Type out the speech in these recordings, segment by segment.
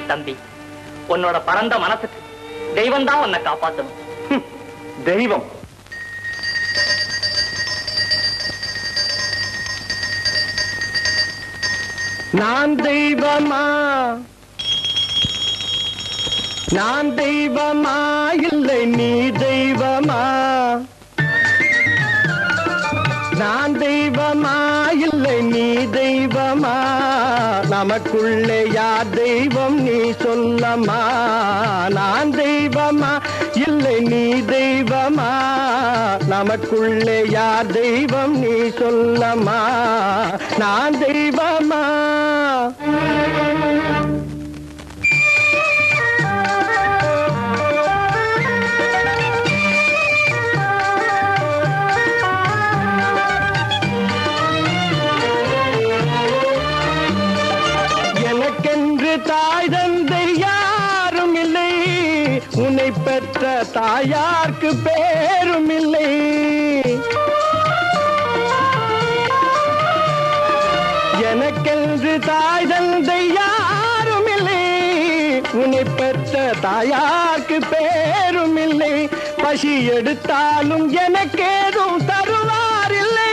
தம்பி உன்னோட பரந்த மனசுக்கு தெய்வம் தான் உன்னை காப்பாத்தணும் ஹம், தெய்வம் நான் தெய்வமா நான் தெய்வமா இல்லை நீ தெய்வமா நான் தெய்வமா இல்லை நீ தெய்வமா நமக்குள்ளே யார் தெய்வம் நீ சொல்லமா நான் தெய்வமா இல்லை நீ தெய்வமா நமக்குள்ளே யார் தெய்வம் நீ சொல்லமா நான் தெய்வமா எனக்கென்று தாய் தந்தை யாரும் இல்லை உன்னை பெற்ற தாயார்க்கு பேரும் இல்லை எனக்கென்று தாய் தந்தை யாரும் இல்லை உன்னை பெற்ற தாயார்க்கு பேரும் இல்லை பசி எடுத்தாலும் எனக்கேதும் தருவார் இல்லை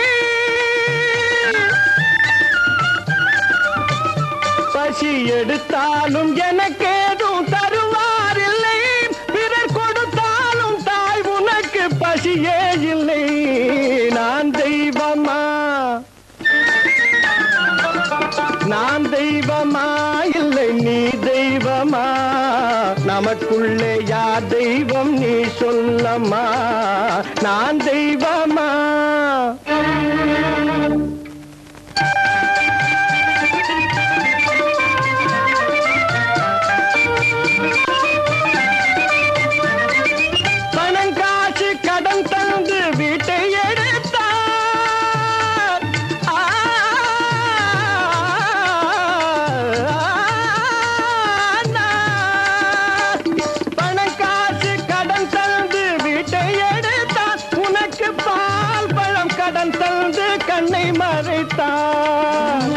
பசி எடுத்தாலும் எனக்கேதும் தருவார் இல்லை பிறர் கொடுத்தாலும் தாய் உனக்கு பசியே இல்லை நான் தெய்வமா நான் தெய்வமா இல்லை நீ தெய்வமா நமக்குள்ளே யார் தெய்வம் நீ சொல்லம்மா நான் தெய்வமா பணம் காசு கடன் தந்து வீட்டை எடுத்தார் ஆ, நான். பணம் காசு கடன் தந்து வீட்டை எடுத்தார் உனக்கு பால் பழம் கடன் தந்து கண்ணை மறைத்தார்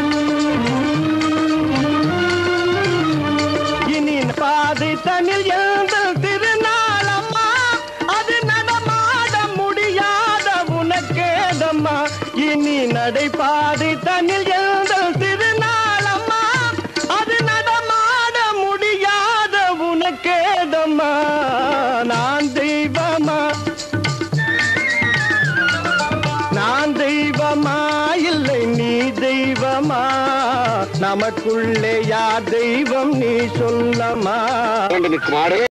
இனி பாதை தனில் எழுந்தல் திருநாளம்மா அது நடமாட முடியாத உனக்கேதம்மா இனி நடைபாதை தனில் எழுந்தல் திருநாளம்மா அது நடமாட முடியாத உனக்கேதம்மா நான் தெய்வமா நான் தெய்வமா இல்லை நீ தெய்வமா நமக்குள்ளே யார் தெய்வம் நீ சொல்லமா நிற்குமாறு